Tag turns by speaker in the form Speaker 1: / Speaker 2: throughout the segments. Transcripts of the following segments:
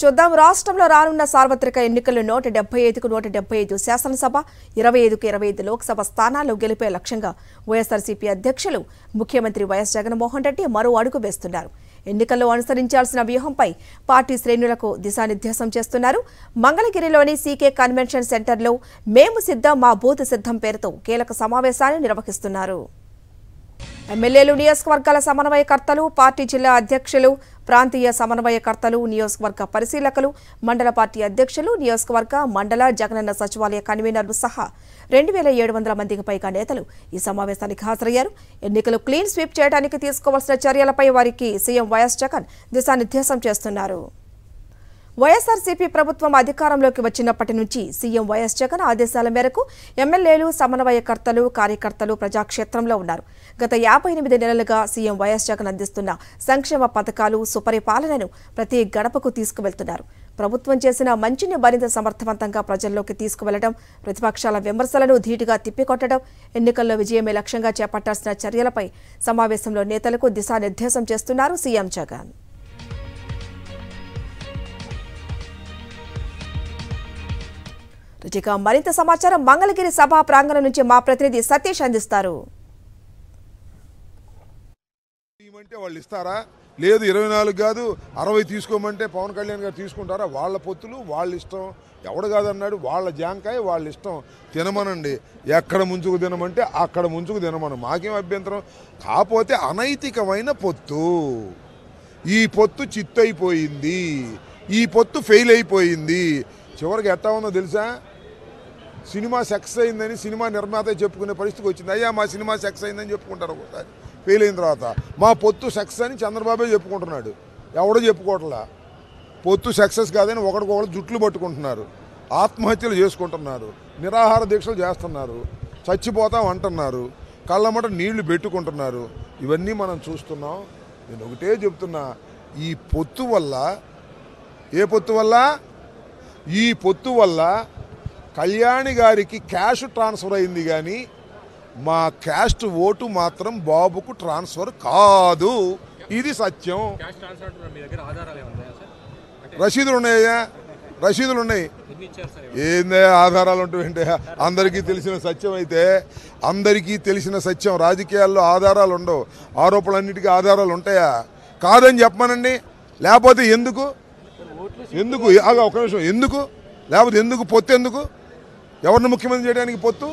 Speaker 1: చూద్దాం రాష్ట్రంలో రానున్న సార్వత్రిక ఎన్నికల్లో నూట డెబ్బై ఐదుకు నూట డెబ్బై ఐదు శాసనసభ ఇరవై ఐదుకు ఇరవై ఐదు లోక్సభ స్థానాలు గెలిపే లక్ష్యంగా వైఎస్ఆర్సీపీ అధ్యక్షులు ముఖ్యమంత్రి వైఎస్ జగన్మోహన్ రెడ్డి మరో అడుగు వేస్తున్నారు ఎన్నికల్లో అనుసరించాల్సిన వ్యూహంపై పార్టీ శ్రేణులకు దిశానిర్దేశం చేస్తున్నారు మంగళగిరిలోని సీకే కన్వెన్షన్ సెంటర్లో మేము సిద్ధం మా బూత్ సిద్ధం పేరుతో కీలక సమావేశాన్ని నిర్వహిస్తున్నారు ఎమ్మెల్యేలు నియోజకవర్గాల సమన్వయకర్తలు పార్టీ జిల్లా అధ్యక్షులు ప్రాంతీయ సమన్వయకర్తలు నియోజకవర్గ పరిశీలకులు మండల పార్టీ అధ్యక్షులు నియోజకవర్గ మండల జగనన్న సచివాలయ కన్వీనర్లు సహా రెండు వేల ఏడు వందల మందికి పైగా నేతలు ఈ సమావేశానికి హాజరయ్యారు ఎన్నికలు క్లీన్ స్వీప్ చేయడానికి తీసుకోవాల్సిన చర్యలపై వారికి సీఎం వైఎస్ జగన్ దిశానిర్దేశం చేస్తున్నారు వైఎస్ఆర్సీపీ ప్రభుత్వం అధికారంలోకి వచ్చినప్పటి నుంచి సీఎం వైఎస్ జగన్ ఆదేశాల మేరకు ఎమ్మెల్యేలు సమన్వయకర్తలు కార్యకర్తలు ప్రజాక్షేత్రంలో ఉన్నారు గత యాభై ఎనిమిది నెలలుగా సీఎం వైఎస్ జగన్ అందిస్తున్న సంక్షేమ పథకాలు సుపరిపాలనను ప్రతి గడపకు తీసుకువెళ్తున్నారు ప్రభుత్వం చేసిన మంచిని మరింత సమర్థవంతంగా ప్రజల్లోకి తీసుకువెళ్లడం ప్రతిపక్షాల విమర్శలను ధీటుగా తిప్పికొట్టడం ఎన్నికల్లో విజయమే లక్ష్యంగా చేపట్టాల్సిన చర్యలపై సమావేశంలో నేతలకు దిశానిర్దేశం చేస్తున్నారు సీఎం జగన్ రుచిక మరింత సమాచారం మంగళగిరి సభా ప్రాంగణం నుంచి మా ప్రతినిధి సతీష్ అందిస్తారు
Speaker 2: ఇవ్వమంటే వాళ్ళు ఇస్తారా లేదు ఇరవై నాలుగు కాదు అరవై తీసుకోమంటే పవన్ కళ్యాణ్ గారు తీసుకుంటారా వాళ్ళ పొత్తులు వాళ్ళ ఇష్టం ఎవడు కాదన్నాడు వాళ్ళ జాంకాయ వాళ్ళ ఇష్టం తినమనండి ఎక్కడ ముంచుకు తినమంటే అక్కడ ముంచుకు తినమను మాకేం అభ్యంతరం కాకపోతే అనైతికమైన పొత్తు ఈ పొత్తు చిత్తైపోయింది ఈ పొత్తు ఫెయిల్ అయిపోయింది చివరికి ఎట్టా ఉందో తెలుసా సినిమా సెక్స్ అయిందని సినిమా నిర్మాత చెప్పుకునే పరిస్థితికి వచ్చింది అయ్యా మా సినిమా సెక్స్ అయిందని చెప్పుకుంటారు ఒకసారి ఫెయిల్ అయిన తర్వాత మా పొత్తు సెక్స్ అని చంద్రబాబే చెప్పుకుంటున్నాడు ఎవడో చెప్పుకోవట్లా పొత్తు సక్సెస్ కాదని ఒకరికొకరు జుట్లు పట్టుకుంటున్నారు ఆత్మహత్యలు చేసుకుంటున్నారు నిరాహార దీక్షలు చేస్తున్నారు చచ్చిపోతాం అంటున్నారు కళ్ళమట నీళ్లు పెట్టుకుంటున్నారు ఇవన్నీ మనం చూస్తున్నాం నేను ఒకటే చెప్తున్నా ఈ పొత్తు వల్ల ఏ పొత్తు వల్ల ఈ పొత్తు వల్ల కళ్యాణి గారికి క్యాష్ ట్రాన్స్ఫర్ అయింది కానీ మా క్యాస్ట్ ఓటు మాత్రం బాబుకు ట్రాన్స్ఫర్ కాదు ఇది సత్యం
Speaker 3: క్యాష్ ట్రాన్స్ఫర్ అంటున్నారు మీ దగ్గర ఆధారాలు ఏమి ఉన్నాయా సార్ అంటే
Speaker 2: రసీదులు ఉన్నాయా రసీదులు ఉన్నాయి
Speaker 3: ఎన్ని ఇచ్చారు సార్
Speaker 2: ఏందే ఆధారాలు ఉంటాయంటే అందరికీ తెలిసిన సత్యం అయితే అందరికీ తెలిసిన సత్యం రాజకీయాల్లో ఆధారాలు ఉండవు ఆరోపణలన్నిటికీ ఆధారాలు ఉంటాయా కాదని చెప్పమనండి లేకపోతే ఎందుకు ఎందుకు ఆగా ఒక నిమిషం ఎందుకు లేకపోతే ఎందుకు పొత్తు ఎందుకు ఎవరిని ముఖ్యమంత్రి చేయడానికి పొత్తు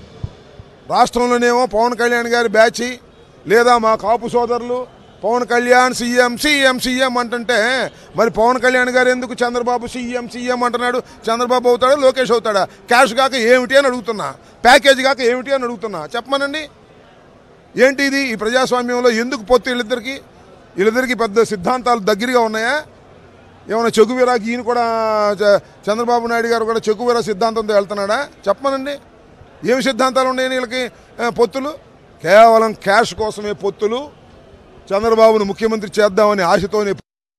Speaker 2: రాష్ట్రంలోనేమో పవన్ కళ్యాణ్ గారి బ్యాచ్ లేదా మా కాపు సోదరులు Pawan Kalyan CM CM CM అంటుంటే మరి పవన్ కళ్యాణ్ గారు ఎందుకు చంద్రబాబు సీఎం సీఎం అంటున్నాడు చంద్రబాబు అవుతాడా లోకేష్ అవుతాడా క్యాష్ కాక ఏమిటి అని అడుగుతున్నా ప్యాకేజ్ కాక ఏమిటి అని అడుగుతున్నా చెప్పమనండి ఏంటి ఇది ఈ ప్రజాస్వామ్యంలో ఎందుకు పొత్తు వీళ్ళిద్దరికి వీళ్ళిద్దరికి పెద్ద సిద్ధాంతాలు దగ్గరగా ఉన్నాయా ఏమైనా చెగువీరాకి ఈయన కూడా చ- చంద్రబాబు నాయుడు గారు కూడా చెగువీరా సిద్ధాంతంతో వెళ్తున్నాడా చెప్పమనండి ఏమి సిద్ధాంతాలు ఉన్నాయి వీళ్ళకి ఆ, పొత్తులు కేవలం క్యాష్ కోసమే పొత్తులు చంద్రబాబును ముఖ్యమంత్రి చేద్దామని ఆశతోనే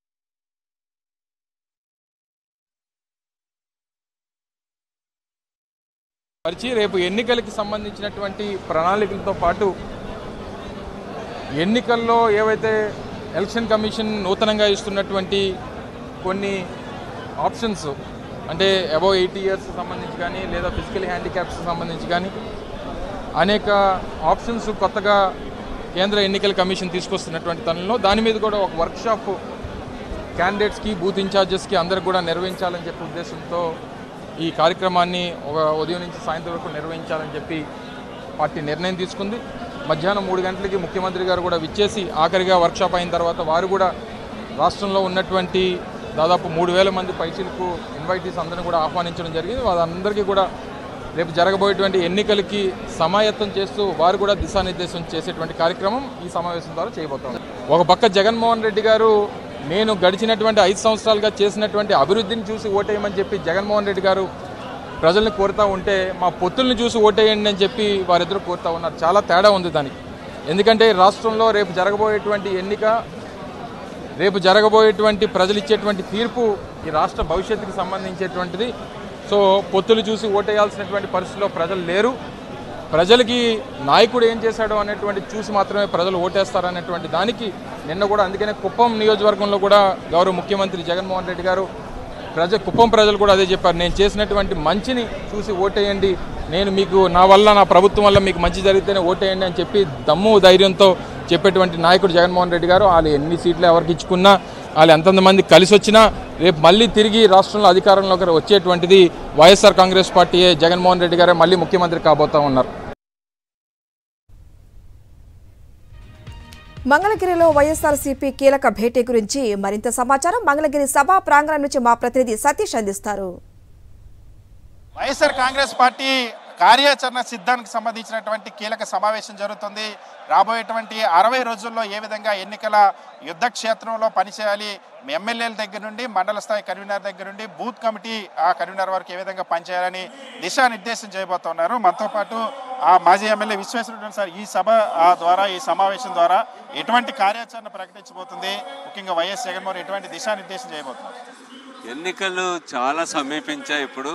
Speaker 3: పరిచి రేపు ఎన్నికలకి సంబంధించినటువంటి ప్రణాళికలతో పాటు ఎన్నికల్లో ఏవైతే ఎలక్షన్ కమిషన్ నూతనంగా ఇస్తున్నటువంటి కొన్ని ఆప్షన్స్ అంటే అబౌవ్ ఎయిటీ ఇయర్స్ సంబంధించి కానీ లేదా ఫిజికల్ హ్యాండిక్యాప్స్ సంబంధించి కానీ అనేక ఆప్షన్స్ కొత్తగా కేంద్ర ఎన్నికల కమిషన్ తీసుకొస్తున్నటువంటి తరుణంలో దాని మీద కూడా ఒక వర్క్షాప్ క్యాండిడేట్స్కి బూత్ ఇన్ఛార్జెస్కి అందరికి కూడా నిర్వహించాలని చెప్పే ఉద్దేశంతో ఈ కార్యక్రమాన్ని ఒక ఉదయం నుంచి సాయంత్రం వరకు నిర్వహించాలని చెప్పి పార్టీ నిర్ణయం తీసుకుంది మధ్యాహ్నం మూడు గంటలకి ముఖ్యమంత్రి గారు కూడా విచ్చేసి ఆఖరిగా వర్క్షాప్ అయిన తర్వాత వారు కూడా రాష్ట్రంలో ఉన్నటువంటి దాదాపు మూడు వేల మంది పైసలకు ఇన్వైటీస్ అందరిని కూడా ఆహ్వానించడం జరిగింది వాళ్ళందరికీ కూడా రేపు జరగబోయేటువంటి ఎన్నికలకి సమాయత్తం చేస్తూ వారు కూడా దిశానిర్దేశం చేసేటువంటి కార్యక్రమం ఈ సమావేశం ద్వారా చేయబోతాం ఒక పక్క జగన్మోహన్ రెడ్డి గారు నేను గడిచినటువంటి ఐదు సంవత్సరాలుగా చేసినటువంటి అభివృద్ధిని చూసి ఓటేయమని చెప్పి జగన్మోహన్ రెడ్డి గారు ప్రజల్ని కోరుతా ఉంటే మా పొత్తుల్ని చూసి ఓటేయండి అని చెప్పి వారిద్దరూ కోరుతా ఉన్నారు చాలా తేడా ఉంది దానికి ఎందుకంటే రాష్ట్రంలో రేపు జరగబోయేటువంటి ఎన్నిక రేపు జరగబోయేటువంటి ప్రజలు ఇచ్చేటువంటి తీర్పు ఈ రాష్ట్ర భవిష్యత్తుకి సంబంధించేటువంటిది సో పొత్తులు చూసి ఓటేయాల్సినటువంటి పరిస్థితిలో ప్రజలు లేరు ప్రజలకి నాయకుడు ఏం చేశాడో అనేటువంటి చూసి మాత్రమే ప్రజలు ఓటేస్తారనేటువంటి దానికి నిన్న కూడా అందుకనే కుప్పం నియోజకవర్గంలో కూడా గౌరవ ముఖ్యమంత్రి జగన్మోహన్ రెడ్డి గారు ప్రజ కుప్పం ప్రజలు కూడా అదే చెప్పారు నేను చేసినటువంటి మంచిని చూసి ఓటేయండి నేను మీకు నా వల్ల నా ప్రభుత్వం వల్ల మీకు మంచి జరిగితేనే ఓటేయండి అని చెప్పి దమ్ము ధైర్యంతో చెప్పేటువంటి నాయకుడు జగన్మోహన్ రెడ్డి గారు వాళ్ళు ఎన్ని సీట్లు ఎవరికి ఇచ్చుకున్నా వాళ్ళు ఎంతమంది మంది కలిసి వచ్చినా రేపు మళ్ళీ తిరిగి రాష్ట్రంలో అధికారంలోకి వచ్చేటువంటిది వైఎస్ఆర్ కాంగ్రెస్ పార్టీయే జగన్మోహన్ రెడ్డి గారే మళ్ళీ ముఖ్యమంత్రి కాబోతా ఉన్నారు
Speaker 1: మంగళగిరిలో వైఎస్ఆర్సీపీ కీలక భేటీ గురించి మరింత సమాచారం మంగళగిరి సభా ప్రాంగణం నుంచి మా ప్రతినిధి సతీష్ అందిస్తారు
Speaker 4: వైఎస్ఆర్ కాంగ్రెస్ పార్టీ కార్యాచరణ సిద్ధానికి సంబంధించినటువంటి కీలక సమావేశం జరుగుతుంది రాబోయేటువంటి అరవై రోజుల్లో ఏ విధంగా ఎన్నికల యుద్ధ క్షేత్రంలో పనిచేయాలి ఎమ్మెల్యేల దగ్గర నుండి మండల స్థాయి కన్వీనర్ దగ్గర నుండి బూత్ కమిటీ ఆ కన్వీనర్ వరకు ఏ విధంగా పనిచేయాలని దిశానిర్దేశం చేయబోతున్నారు మనతో పాటు ఆ మాజీ ఎమ్మెల్యే విశ్వేశ్వరుడు సార్ ఈ సభ ఆ ద్వారా ఈ సమావేశం ద్వారా ఎటువంటి కార్యాచరణ ప్రకటించబోతుంది ముఖ్యంగా వైఎస్ జగన్మోహన్ ఎటువంటి దిశానిర్దేశం చేయబోతున్నారు
Speaker 5: ఎన్నికలు చాలా సమీపించాయి ఇప్పుడు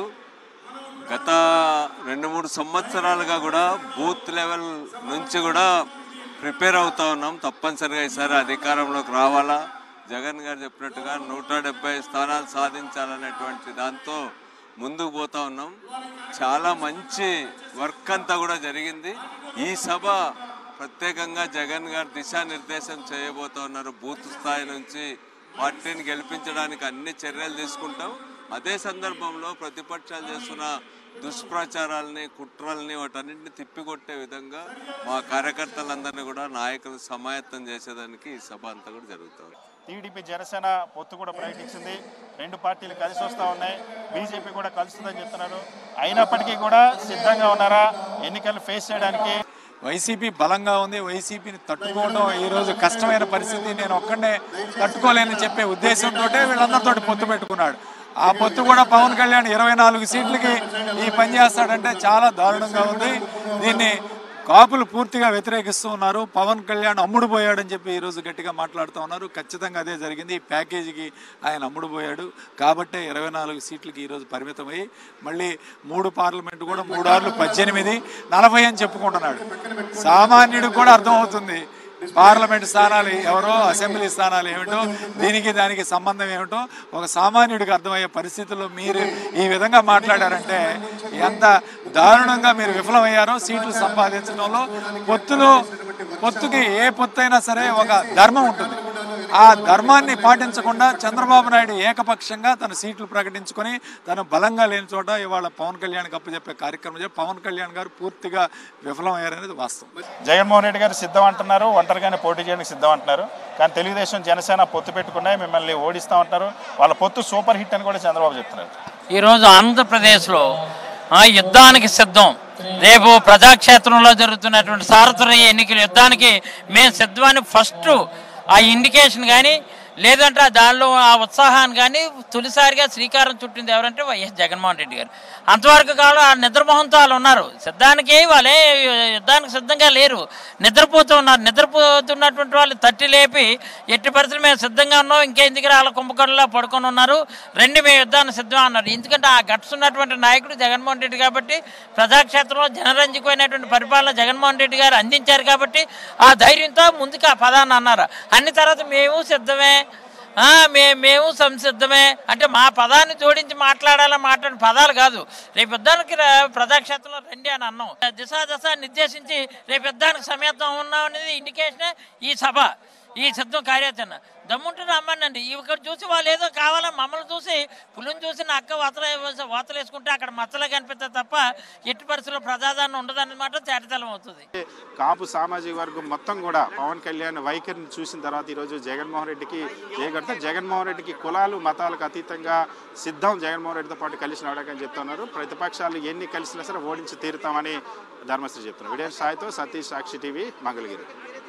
Speaker 5: గత రెండు మూడు సంవత్సరాలుగా కూడా బూత్ లెవెల్ నుంచి కూడా ప్రిపేర్ అవుతా ఉన్నాం తప్పనిసరిగా ఈసారి అధికారంలోకి రావాలా జగన్ గారు చెప్పినట్టుగా నూట డెబ్బై స్థానాలు సాధించాలనేటువంటి దాంతో ముందుకు పోతా ఉన్నాం చాలా మంచి వర్క్ అంతా కూడా జరిగింది ఈ సభ ప్రత్యేకంగా జగన్ గారు దిశానిర్దేశం చేయబోతా ఉన్నారు బూత్ స్థాయి నుంచి పార్టీని గెలిపించడానికి అన్ని చర్యలు తీసుకుంటాం అదే సందర్భంలో ప్రతిపక్షాలు చేస్తున్న దుష్ప్రచారాలని కుట్రల్ని వాటన్నింటిని తిప్పికొట్టే విధంగా మా కార్యకర్తలందరినీ కూడా నాయకులు సమాయత్తం చేసేదానికి ఈ సభ అంతా కూడా జరుగుతుంది
Speaker 4: టీడీపీ జనసేన పొత్తు కూడా ప్రకటించింది రెండు పార్టీలు కలిసి వస్తూ ఉన్నాయి బీజేపీ కూడా కలుస్తుందని చెప్తున్నారు అయినప్పటికీ కూడా సిద్ధంగా ఉన్నారా ఎన్నికలు ఫేస్ చేయడానికి
Speaker 6: వైసీపీ బలంగా ఉంది వైసీపీని తట్టుకోవడం ఈరోజు కష్టమైన పరిస్థితి నేను ఒక్కడే తట్టుకోలేని చెప్పే ఉద్దేశంతో వీళ్ళందరితో పొత్తు పెట్టుకున్నాడు ఆ పొత్తు కూడా పవన్ కళ్యాణ్ ఇరవై నాలుగు సీట్లకి ఈ పని చేస్తాడంటే చాలా దారుణంగా ఉంది దీన్ని కాపులు పూర్తిగా వ్యతిరేకిస్తూ ఉన్నారు పవన్ కళ్యాణ్ అమ్ముడు పోయాడని చెప్పి ఈరోజు గట్టిగా మాట్లాడుతూ ఉన్నారు ఖచ్చితంగా అదే జరిగింది ఈ ప్యాకేజీకి ఆయన అమ్ముడు పోయాడు కాబట్టే ఇరవై నాలుగు సీట్లకి ఈరోజు పరిమితమై మళ్ళీ మూడు పార్లమెంటు కూడా మూడార్లు పద్దెనిమిది నలభై అని చెప్పుకుంటున్నాడు సామాన్యుడికి కూడా అర్థమవుతుంది పార్లమెంట్ స్థానాలు ఎవరో అసెంబ్లీ స్థానాలు ఏమిటో దీనికి దానికి సంబంధం ఏమిటో ఒక సామాన్యుడికి అర్థమయ్యే పరిస్థితుల్లో మీరు ఈ విధంగా మాట్లాడారంటే ఎంత దారుణంగా మీరు విఫలమయ్యారో సీట్లు సంపాదించడంలో పొత్తులు పొత్తుకి ఏ పొత్తు అయినా సరే ఒక ధర్మం ఉంటుంది ఆ ధర్మాన్ని పాటించకుండా చంద్రబాబు నాయుడు ఏకపక్షంగా తన సీట్లు ప్రకటించుకొని తను బలంగా లేని చోట ఇవాళ పవన్ కళ్యాణ్కి అప్పచెప్పే కార్యక్రమం చేసి పవన్ కళ్యాణ్ గారు పూర్తిగా విఫలమయ్యారనేది వాస్తవం
Speaker 4: జగన్మోహన్ రెడ్డి గారు సిద్ధం అంటున్నారు ఒంటరిగానే పోటీ చేయడానికి సిద్ధం అంటున్నారు కానీ తెలుగుదేశం జనసేన పొత్తు పెట్టుకున్నాయి మిమ్మల్ని ఓడిస్తా ఉంటారు వాళ్ళ పొత్తు సూపర్ హిట్ అని కూడా చంద్రబాబు చెప్తున్నారు
Speaker 7: ఈరోజు ఆంధ్రప్రదేశ్లో ఆ, యుద్ధానికి సిద్ధం రేపు ప్రజాక్షేత్రంలో జరుగుతున్నటువంటి సారథుల ఎన్నికల యుద్ధానికి మేము సిద్ధమని ఫస్ట్ ఆ ఇండికేషన్ కానీ లేదంటే ఆ దానిలో ఆ ఉత్సాహాన్ని కానీ తొలిసారిగా శ్రీకారం చుట్టింది ఎవరంటే వైఎస్ జగన్మోహన్ రెడ్డి గారు అంతవరకు కాలం ఆ నిద్రమోహంతో వాళ్ళు ఉన్నారు సిద్ధానికి వాళ్ళే యుద్ధానికి సిద్ధంగా లేరు నిద్రపోతూ ఉన్నారు నిద్రపోతున్నటువంటి వాళ్ళు తట్టి లేపి ఎట్టి పరిస్థితులు మేము సిద్ధంగా ఉన్నాం ఇంకెందుకు వాళ్ళ కుంభకర్ణలో పడుకొని ఉన్నారు రెండు మేము యుద్ధానికి సిద్ధం అన్నారు ఎందుకంటే ఆ గట్స్ ఉన్నటువంటి నాయకుడు జగన్మోహన్ రెడ్డి కాబట్టి ప్రజాక్షేత్రంలో జనరంజకమైనటువంటి పరిపాలన జగన్మోహన్ రెడ్డి గారు అందించారు కాబట్టి ఆ ధైర్యంతో ముందుకు ఆ పదాన్ని అన్నారు అన్ని తర్వాత మేము సిద్ధమే ఆ, మే మేము సంసిద్ధమే అంటే మా పదాన్ని జోడించి మాట్లాడాలని మాట్లాడిన పదాలు కాదు రేపు యుద్ధానికి రా- ప్రజాక్షేత్రంలో రండి అని అన్నాం దిశ దశ నిర్దేశించి రేపు యుద్ధానికి సమేతం ఉన్నాం అనేది ఇండికేషనే ఈ సభ ఈ సిద్ధం కార్యాచరణ దమ్ముంటే రమ్మనండి ఇక్కడ చూసి వాళ్ళు ఏదో కావాలని మమ్మల్ని చూసి పులిని చూసి నా అక్క వతల వాతలు వేసుకుంటే అక్కడ మచ్చలే కనిపిస్తుంది తప్ప ఎట్టి పరిస్థితుల్లో ప్రజాదాన్ని ఉండదన్నమాట తేటతలం అవుతుంది
Speaker 4: కాపు సామాజిక వర్గం మొత్తం కూడా పవన్ కళ్యాణ్ వైఖరిని చూసిన తర్వాత ఈరోజు జగన్మోహన్ రెడ్డికి చేయగడితే జగన్మోహన్ రెడ్డికి కులాలు మతాలకు అతీతంగా సిద్ధం జగన్మోహన్ రెడ్డితో పాటు కలిసి నడకని చెప్తున్నారు ప్రతిపక్షాలు ఎన్ని కలిసినా సరే ఓడించి తీరుతామని ధర్మశ్రీ చెప్తున్నారు వీడియో సాయితో సతీష్ సాక్షి టీవీ మంగళగిరి